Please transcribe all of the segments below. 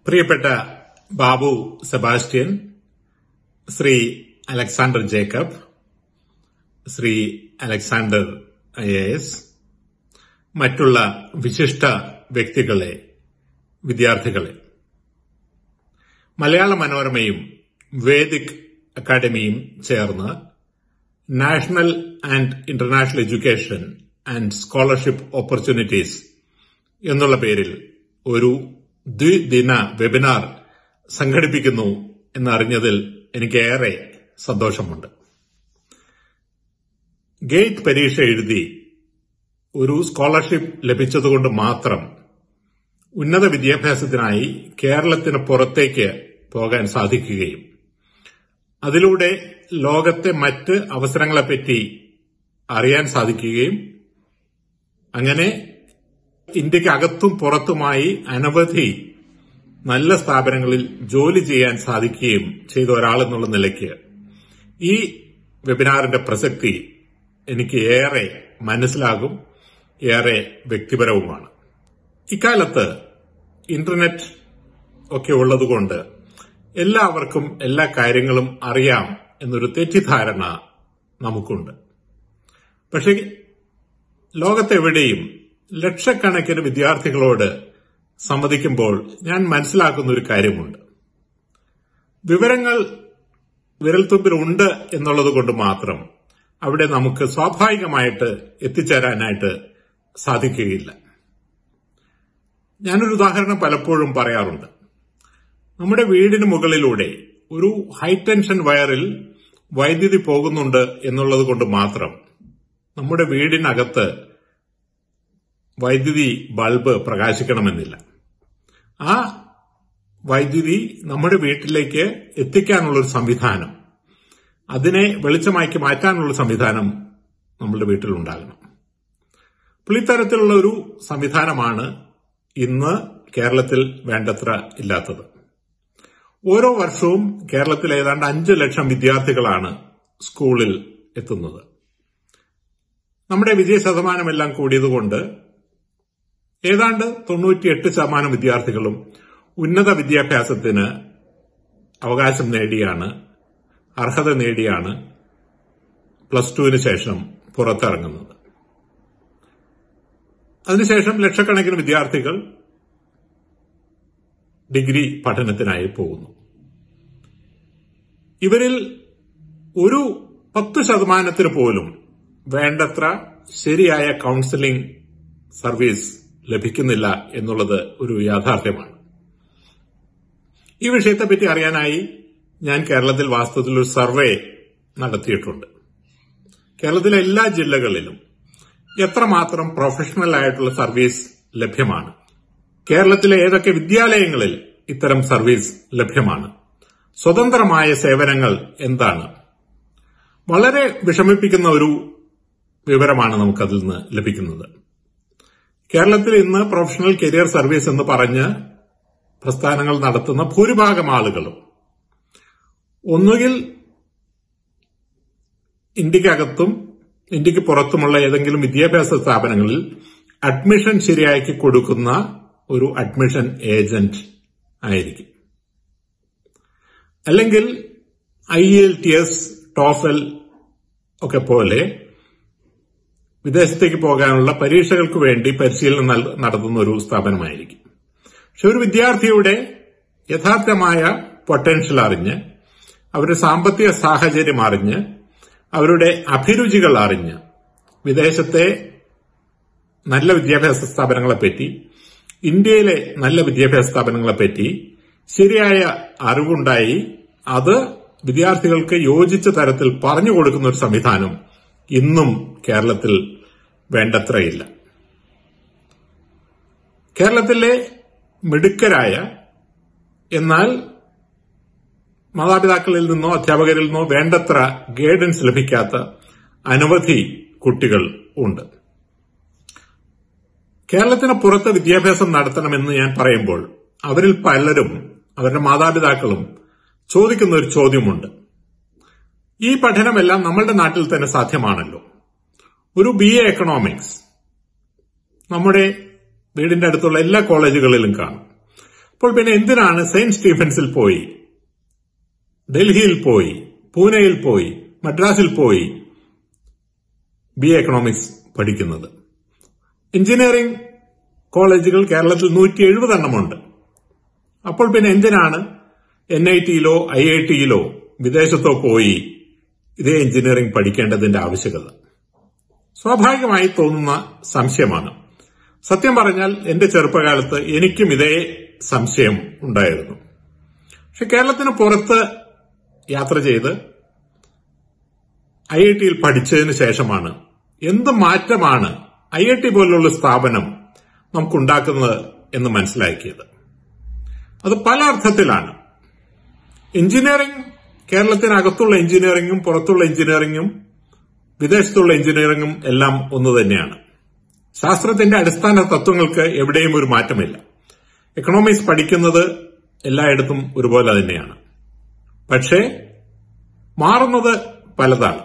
പ്രിയപ്പെട്ട Babu Sebastian Shri Alexander Jacob Shri Alexander I A S മറ്റുള്ള വിശിഷ്ട വ്യക്തികളെ വിദ്യാർത്ഥികളെ മലയാള മനോരമയും വേദിക് അക്കാദമിയും ചേർന്ന് national and international education and scholarship opportunities എന്നുള്ള പേരിൽ ഒരു ദ്വിദിന വെബിനാർ സംഘടിപ്പിക്കുന്നു എന്നറിഞ്ഞതിൽ എനിക്ക് ഏറെ സന്തോഷമുണ്ട് ഗേറ്റ് പരീക്ഷ എഴുതി ഒരു സ്കോളർഷിപ്പ് ലഭിച്ചതുകൊണ്ട് മാത്രം ഉന്നത വിദ്യാഭ്യാസത്തിനായി കേരളത്തിന് പുറത്തേക്ക് പോകാൻ സാധിക്കുകയും അതിലൂടെ ലോകത്തെ മറ്റ് അവസരങ്ങളെപ്പറ്റി അറിയാൻ സാധിക്കുകയും അങ്ങനെ ഇന്ത്യക്ക് അകത്തും പുറത്തുമായി അനവധി നല്ല സ്ഥാപനങ്ങളിൽ ജോലി ചെയ്യാൻ സാധിക്കുകയും ചെയ്ത ഒരാളെന്നുള്ള നിലയ്ക്ക് ഈ വെബിനാറിന്റെ പ്രസക്തി എനിക്ക് ഏറെ മനസ്സിലാകും ഏറെ വ്യക്തിപരവുമാണ് ഇക്കാലത്ത് ഇന്റർനെറ്റ് ഒക്കെ ഉള്ളതുകൊണ്ട് എല്ലാവർക്കും എല്ലാ കാര്യങ്ങളും അറിയാം എന്നൊരു തെറ്റിദ്ധാരണ നമുക്കുണ്ട് പക്ഷെ ലോകത്തെവിടെയും ലക്ഷക്കണക്കിന് വിദ്യാർത്ഥികളോട് സംവദിക്കുമ്പോൾ ഞാൻ മനസ്സിലാക്കുന്ന ഒരു കാര്യമുണ്ട് വിവരങ്ങൾ വിരൽത്തുമ്പിലുണ്ട് എന്നുള്ളത് കൊണ്ട് മാത്രം അവിടെ നമുക്ക് സ്വാഭാവികമായിട്ട് എത്തിച്ചേരാനായിട്ട് സാധിക്കുകയില്ല ഞാനൊരു ഉദാഹരണം പലപ്പോഴും പറയാറുണ്ട് നമ്മുടെ വീടിന് മുകളിലൂടെ ഒരു ഹൈടെൻഷൻ വയറിൽ വൈദ്യുതി പോകുന്നുണ്ട് എന്നുള്ളത് കൊണ്ട് മാത്രം നമ്മുടെ വീടിനകത്ത് വൈദ്യുതി ബൾബ് പ്രകാശിക്കണമെന്നില്ല ആ വൈദ്യുതി നമ്മുടെ വീട്ടിലേക്ക് എത്തിക്കാനുള്ള ഒരു സംവിധാനം അതിനെ വെളിച്ചമാക്കി മാറ്റാനുള്ള സംവിധാനം നമ്മുടെ വീട്ടിലുണ്ടാകണം അപ്പോൾ ഇത്തരത്തിലുള്ള ഒരു സംവിധാനമാണ് ഇന്ന് കേരളത്തിൽ വേണ്ടത്ര ഇല്ലാത്തത് ഓരോ വർഷവും കേരളത്തിൽ ഏതാണ്ട് അഞ്ച് ലക്ഷം വിദ്യാർത്ഥികളാണ് സ്കൂളിൽ എത്തുന്നത് നമ്മുടെ വിജയ ശതമാനമെല്ലാം കൂടിയതുകൊണ്ട് ഏതാണ്ട് തൊണ്ണൂറ്റിയെട്ട് ശതമാനം വിദ്യാർത്ഥികളും ഉന്നത വിദ്യാഭ്യാസത്തിന് അവകാശം നേടിയാണ് അർഹത നേടിയാണ് പ്ലസ് ടുവിന് ശേഷം പുറത്തിറങ്ങുന്നത് അതിനുശേഷം ലക്ഷക്കണക്കിന് വിദ്യാർത്ഥികൾ ഡിഗ്രി പഠനത്തിനായി പോകുന്നു ഇവരിൽ ഒരു പത്ത് ശതമാനത്തിന് പോലും വേണ്ടത്ര ശരിയായ കൌൺസിലിംഗ് സർവീസ് ലഭിക്കുന്നില്ല എന്നുള്ളത് ഒരു യാഥാർത്ഥ്യമാണ് ഈ വിഷയത്തെപ്പറ്റി അറിയാനായി ഞാൻ കേരളത്തിൽ വാസ്തവത്തിൽ ഒരു സർവേ നടത്തിയിട്ടുണ്ട് കേരളത്തിലെ എല്ലാ ജില്ലകളിലും എത്രമാത്രം പ്രൊഫഷണൽ ആയിട്ടുള്ള സർവീസ് ലഭ്യമാണ് കേരളത്തിലെ ഏതൊക്കെ വിദ്യാലയങ്ങളിൽ ഇത്തരം സർവീസ് ലഭ്യമാണ് സ്വതന്ത്രമായ സേവനങ്ങൾ എന്താണ് വളരെ വിഷമിപ്പിക്കുന്ന ഒരു വിവരമാണ് നമുക്കതിൽ നിന്ന് ലഭിക്കുന്നത് കേരളത്തിൽ ഇന്ന് പ്രൊഫഷണൽ കരിയർ സർവീസ് എന്ന് പറഞ്ഞ് പ്രസ്ഥാനങ്ങൾ നടത്തുന്ന ഭൂരിഭാഗം ആളുകളും ഒന്നുകിൽ ഇന്ത്യക്കകത്തും ഇന്ത്യക്ക് പുറത്തുമുള്ള ഏതെങ്കിലും വിദ്യാഭ്യാസ സ്ഥാപനങ്ങളിൽ അഡ്മിഷൻ ശരിയാക്കി കൊടുക്കുന്ന ഒരു അഡ്മിഷൻ ഏജന്റ് ആയിരിക്കും അല്ലെങ്കിൽ I L T S TOEFL ഒക്കെ പോലെ വിദേശത്തേക്ക് പോകാനുള്ള പരീക്ഷകൾക്ക് വേണ്ടി പരിശീലനം നടത്തുന്ന ഒരു സ്ഥാപനമായിരിക്കും പക്ഷെ ഒരു വിദ്യാർത്ഥിയുടെ യഥാർത്ഥമായ പൊട്ടൻഷ്യൽ അറിഞ്ഞ് അവരുടെ സാമ്പത്തിക സാഹചര്യം അറിഞ്ഞ് അവരുടെ അഭിരുചികൾ അറിഞ്ഞ് വിദേശത്തെ നല്ല വിദ്യാഭ്യാസ സ്ഥാപനങ്ങളെപ്പറ്റി ഇന്ത്യയിലെ നല്ല വിദ്യാഭ്യാസ സ്ഥാപനങ്ങളെപ്പറ്റി ശരിയായ അറിവുണ്ടായി അത് വിദ്യാർത്ഥികൾക്ക് യോജിച്ച തരത്തിൽ പറഞ്ഞു കൊടുക്കുന്ന ഒരു സംവിധാനം ഇന്നും കേരളത്തിൽ വേണ്ടത്രയില്ല കേരളത്തിലെ മിടുക്കരായ എന്നാൽ മാതാപിതാക്കളിൽ നിന്നോ അധ്യാപകരിൽ നിന്നോ വേണ്ടത്ര ഗൈഡൻസ് ലഭിക്കാത്ത അനവധി കുട്ടികൾ ഉണ്ട് കേരളത്തിന് പുറത്ത് വിദ്യാഭ്യാസം നടത്തണമെന്ന് ഞാൻ പറയുമ്പോൾ അവരിൽ പലരും അവരുടെ മാതാപിതാക്കളും ചോദിക്കുന്ന ഒരു ചോദ്യമുണ്ട് ഈ പഠനമെല്ലാം നമ്മളുടെ നാട്ടിൽ തന്നെ സാധ്യമാണല്ലോ ഒരു ബി എ എക്കണോമിക്സ് നമ്മുടെ വീടിന്റെ അടുത്തുള്ള എല്ലാ കോളേജുകളിലും കാണും അപ്പോൾ പിന്നെ എന്തിനാണ് സെയിന്റ് സ്റ്റീഫൻസിൽ പോയി ഡൽഹിയിൽ പോയി പൂനെയിൽ പോയി മദ്രാസിൽ പോയി ബി എ എക്കണോമിക്സ് പഠിക്കുന്നത് എഞ്ചിനീയറിംഗ് കോളേജുകൾ കേരളത്തിൽ നൂറ്റി എഴുപത് എണ്ണമുണ്ട് അപ്പോൾ പിന്നെ എന്തിനാണ് എൻ ഐ ടിയിലോ ഐ ഐ ടിയിലോ വിദേശത്തോ പോയി ഇതേ എഞ്ചിനീയറിംഗ് പഠിക്കേണ്ടതിന്റെ ആവശ്യകത സ്വാഭാവികമായി തോന്നുന്ന സംശയമാണ് സത്യം പറഞ്ഞാൽ എന്റെ ചെറുപ്പകാലത്ത് എനിക്കും ഇതേ സംശയം ഉണ്ടായിരുന്നു പക്ഷെ കേരളത്തിന് പുറത്ത് യാത്ര ചെയ്ത് ഐ ഐ ടിയിൽ പഠിച്ചതിന് ശേഷമാണ് എന്ത് മാറ്റമാണ് ഐ ഐ ടി പോലുള്ള സ്ഥാപനം നമുക്കുണ്ടാക്കുന്നത് എന്ന് മനസ്സിലാക്കിയത് അത് പല അർത്ഥത്തിലാണ് എഞ്ചിനീയറിംഗ് കേരളത്തിനകത്തുള്ള എഞ്ചിനീയറിംഗും പുറത്തുള്ള എഞ്ചിനീയറിംഗും വിദേശത്തുള്ള എഞ്ചിനീയറിംഗും എല്ലാം ഒന്നു തന്നെയാണ് ശാസ്ത്രത്തിന്റെ അടിസ്ഥാന തത്വങ്ങൾക്ക് എവിടെയും ഒരു മാറ്റമില്ല എക്കണോമിക്സ് പഠിക്കുന്നത് എല്ലായിടത്തും ഒരുപോലെ തന്നെയാണ് പക്ഷേ മാറുന്നത് പലതാണ്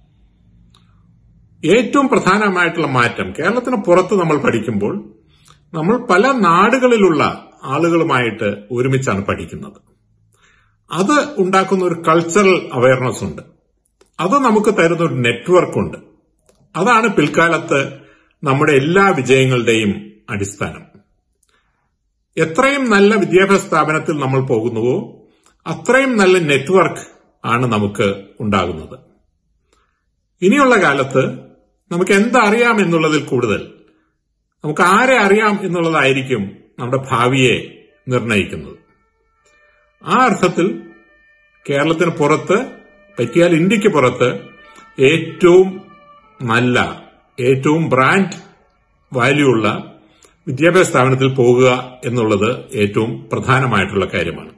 ഏറ്റവും പ്രധാനമായിട്ടുള്ള മാറ്റം കേരളത്തിന് പുറത്ത് നമ്മൾ പഠിക്കുമ്പോൾ നമ്മൾ പല നാടുകളിലുള്ള ആളുകളുമായിട്ട് ഒരുമിച്ചാണ് പഠിക്കുന്നത് അത് ഉണ്ടാക്കുന്ന ഒരു കൾച്ചറൽ അവയർനെസ് ഉണ്ട് അത് നമുക്ക് തരുന്ന ഒരു നെറ്റ്വർക്ക് ഉണ്ട് അതാണ് പിൽക്കാലത്ത് നമ്മുടെ എല്ലാ വിജയങ്ങളുടെയും അടിസ്ഥാനം എത്രയും നല്ല വിദ്യാഭ്യാസ സ്ഥാപനത്തിൽ നമ്മൾ പോകുന്നുവോ അത്രയും നല്ല നെറ്റ്വർക്ക് ആണ് നമുക്ക് ഉണ്ടാകുന്നത് ഇനിയുള്ള കാലത്ത് നമുക്ക് എന്തറിയാം എന്നുള്ളതിൽ കൂടുതൽ നമുക്ക് ആരെ അറിയാം എന്നുള്ളതായിരിക്കും നമ്മുടെ ഭാവിയെ നിർണയിക്കുന്നത് ആ അർത്ഥത്തിൽ കേരളത്തിന് പുറത്ത് പറ്റിയാൽ ഇന്ത്യക്ക് പുറത്ത് ഏറ്റവും നല്ല ഏറ്റവും ബ്രാൻഡ് വാല്യൂ ഉള്ള വിദ്യാഭ്യാസ സ്ഥാപനത്തിൽ പോകുക എന്നുള്ളത് ഏറ്റവും പ്രധാനമായിട്ടുള്ള കാര്യമാണ്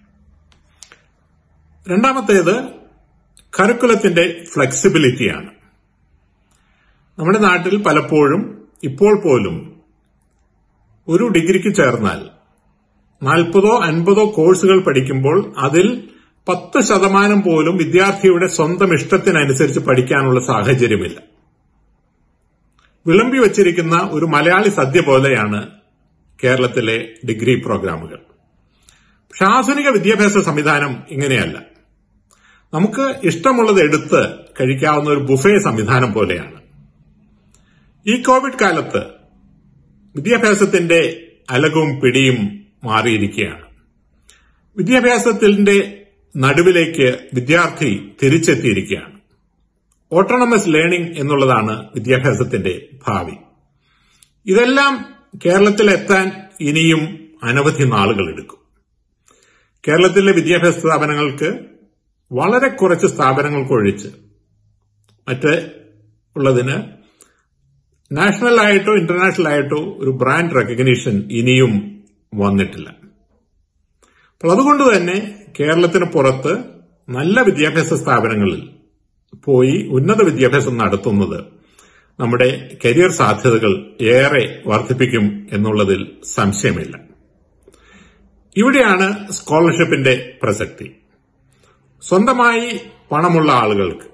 രണ്ടാമത്തേത് കറിക്കുലത്തിന്റെ ഫ്ലെക്സിബിലിറ്റിയാണ് നമ്മുടെ നാട്ടിൽ പലപ്പോഴും ഇപ്പോൾ പോലും ഒരു ഡിഗ്രിക്ക് ചേർന്നാൽ നാൽപ്പതോ അൻപതോ കോഴ്സുകൾ പഠിക്കുമ്പോൾ അതിൽ പത്ത് ശതമാനം പോലും വിദ്യാർത്ഥിയുടെ സ്വന്തം ഇഷ്ടത്തിനനുസരിച്ച് പഠിക്കാനുള്ള സാഹചര്യമില്ല വിളമ്പി വച്ചിരിക്കുന്ന ഒരു മലയാളി സദ്യ പോലെയാണ് കേരളത്തിലെ ഡിഗ്രി പ്രോഗ്രാമുകൾ പക്ഷെ ആധുനിക വിദ്യാഭ്യാസ സംവിധാനം ഇങ്ങനെയല്ല നമുക്ക് ഇഷ്ടമുള്ളത് എടുത്ത് കഴിക്കാവുന്ന ഒരു ബുഫേ സംവിധാനം പോലെയാണ് ഈ കോവിഡ് കാലത്ത് വിദ്യാഭ്യാസത്തിന്റെ അലകും പിടിയും മാറിയിരിക്കുകയാണ് വിദ്യാഭ്യാസത്തിന്റെ നടുവിലേക്ക് വിദ്യാർത്ഥി തിരിച്ചെത്തിയിരിക്കുകയാണ് ഓട്ടോണമസ് ലേണിംഗ് എന്നുള്ളതാണ് വിദ്യാഭ്യാസത്തിന്റെ ഭാവി ഇതെല്ലാം കേരളത്തിലെത്താൻ ഇനിയും അനവധി നാളുകൾ എടുക്കും കേരളത്തിലെ വിദ്യാഭ്യാസ സ്ഥാപനങ്ങൾക്ക് വളരെ കുറച്ച് സ്ഥാപനങ്ങൾക്കൊഴിച്ച് മറ്റ് ഉള്ളതിന് നാഷണൽ ആയിട്ടോ ഇന്റർനാഷണൽ ആയിട്ടോ ഒരു ബ്രാൻഡ് റെക്കഗ്നീഷൻ ഇനിയും വന്നിട്ടില്ല അപ്പോൾ അതുകൊണ്ട് തന്നെ കേരളത്തിന് പുറത്ത് നല്ല വിദ്യാഭ്യാസ സ്ഥാപനങ്ങളിൽ പോയി ഉന്നത വിദ്യാഭ്യാസം നടത്തുന്നത് നമ്മുടെ കരിയർ സാധ്യതകൾ ഏറെ വർദ്ധിപ്പിക്കും എന്നുള്ളതിൽ സംശയമില്ല ഇവിടെയാണ് സ്കോളർഷിപ്പിന്റെ പ്രസക്തി സ്വന്തമായി പണമുള്ള ആളുകൾക്ക്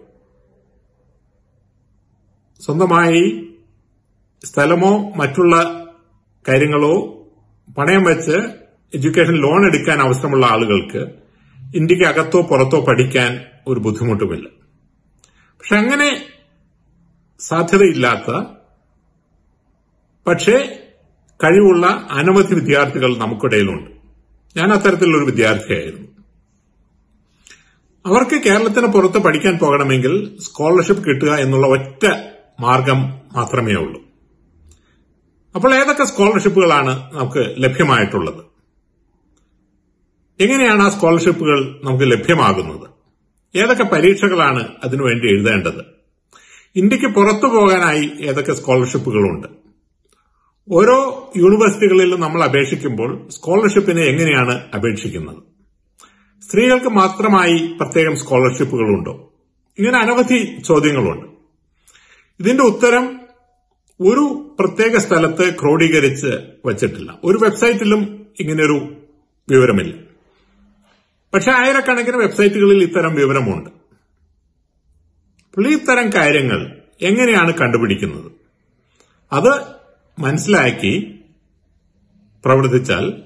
സ്വന്തമായി സ്ഥലമോ മറ്റുള്ള കാര്യങ്ങളോ പണയം വെച്ച് എഡ്യൂക്കേഷൻ ലോൺ എടുക്കാൻ അവസരമുള്ള ആളുകൾക്ക് ഇന്ത്യക്ക് അകത്തോ പുറത്തോ പഠിക്കാൻ ഒരു ബുദ്ധിമുട്ടുമില്ല പക്ഷെ അങ്ങനെ സാധ്യതയില്ലാത്ത പക്ഷേ കഴിവുള്ള അനവധി വിദ്യാർത്ഥികൾ നമുക്കിടയിലുണ്ട് ഞാൻ അത്തരത്തിലുള്ള ഒരു വിദ്യാർത്ഥിയായിരുന്നു അവർക്ക് കേരളത്തിന് പുറത്ത് പഠിക്കാൻ പോകണമെങ്കിൽ സ്കോളർഷിപ്പ് കിട്ടുക എന്നുള്ള ഒറ്റ മാർഗം മാത്രമേ ഉള്ളൂ അപ്പോൾ ഏതൊക്കെ സ്കോളർഷിപ്പുകളാണ് നമുക്ക് ലഭ്യമായിട്ടുള്ളത് എങ്ങനെയാണ് ആ സ്കോളർഷിപ്പുകൾ നമുക്ക് ലഭ്യമാകുന്നത് ഏതൊക്കെ പരീക്ഷകളാണ് അതിനുവേണ്ടി എഴുതേണ്ടത് ഇന്ത്യക്ക് പുറത്തു പോകാനായി ഏതൊക്കെ സ്കോളർഷിപ്പുകളുണ്ട് ഓരോ യൂണിവേഴ്സിറ്റികളിലും നമ്മൾ അപേക്ഷിക്കുമ്പോൾ സ്കോളർഷിപ്പിന് എങ്ങനെയാണ് അപേക്ഷിക്കുന്നത് സ്ത്രീകൾക്ക് മാത്രമായി പ്രത്യേകം സ്കോളർഷിപ്പുകളുണ്ടോ ഇങ്ങനെ അനവധി ചോദ്യങ്ങളുണ്ട് ഇതിന്റെ ഉത്തരം ഒരു പ്രത്യേക സ്ഥലത്ത് ക്രോഡീകരിച്ച് വച്ചിട്ടില്ല ഒരു വെബ്സൈറ്റിലും ഇങ്ങനെയൊരു വിവരമില്ല പക്ഷെ ആയിരക്കണക്കിന് വെബ്സൈറ്റുകളിൽ ഇത്തരം വിവരമുണ്ട് അപ്പോൾ ഇത്തരം കാര്യങ്ങൾ എങ്ങനെയാണ് കണ്ടുപിടിക്കുന്നത് അത് മനസ്സിലാക്കി പ്രവർത്തിച്ചാൽ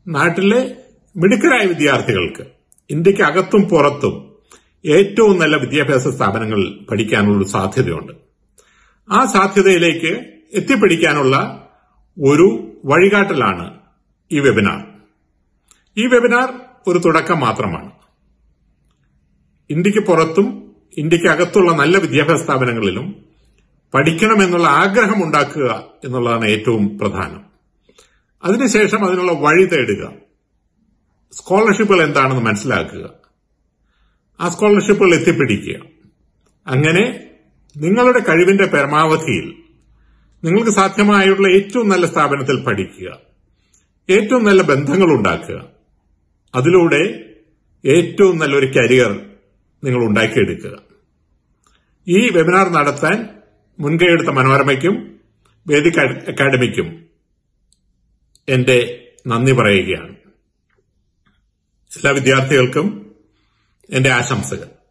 നാട്ടിലെ മിടുക്കരായ വിദ്യാർത്ഥികൾക്ക് ഇന്ത്യക്ക് അകത്തും പുറത്തും ഏറ്റവും നല്ല വിദ്യാഭ്യാസ സ്ഥാപനങ്ങളിൽ പഠിക്കാനുള്ള സാധ്യതയുണ്ട് ആ സാധ്യതയിലേക്ക് എത്തിപ്പിടിക്കാനുള്ള ഒരു വഴികാട്ടലാണ് ഈ വെബിനാർ ഈ വെബിനാർ ഒരു തുടക്കം മാത്രമാണ് ഇന്ത്യക്ക് പുറത്തും ഇന്ത്യക്ക് അകത്തുള്ള നല്ല വിദ്യാഭ്യാസ സ്ഥാപനങ്ങളിലും പഠിക്കണമെന്നുള്ള ആഗ്രഹം ഉണ്ടാക്കുക എന്നുള്ളതാണ് ഏറ്റവും പ്രധാനം അതിനുശേഷം അതിനുള്ള വഴി തേടുക സ്കോളർഷിപ്പുകൾ എന്താണെന്ന് മനസ്സിലാക്കുക ആ സ്കോളർഷിപ്പുകൾ എത്തിപ്പിടിക്കുക അങ്ങനെ നിങ്ങളുടെ കഴിവിന്റെ പരമാവധിയിൽ നിങ്ങൾക്ക് സാധ്യമായുള്ള ഏറ്റവും നല്ല സ്ഥാപനത്തിൽ പഠിക്കുക ഏറ്റവും നല്ല ബന്ധങ്ങൾ ഉണ്ടാക്കുക അതിലൂടെ ഏറ്റവും നല്ലൊരു കരിയർ നിങ്ങൾ ഉണ്ടാക്കിയെടുക്കുക ഈ വെബിനാർ നടത്താൻ മുൻകൈയെടുത്ത മനോരമയ്ക്കും വേദിക അക്കാദമിക്കും എന്റെ നന്ദി പറയുകയാണ് എല്ലാ വിദ്യാർത്ഥികൾക്കും എന്റെ ആശംസകൾ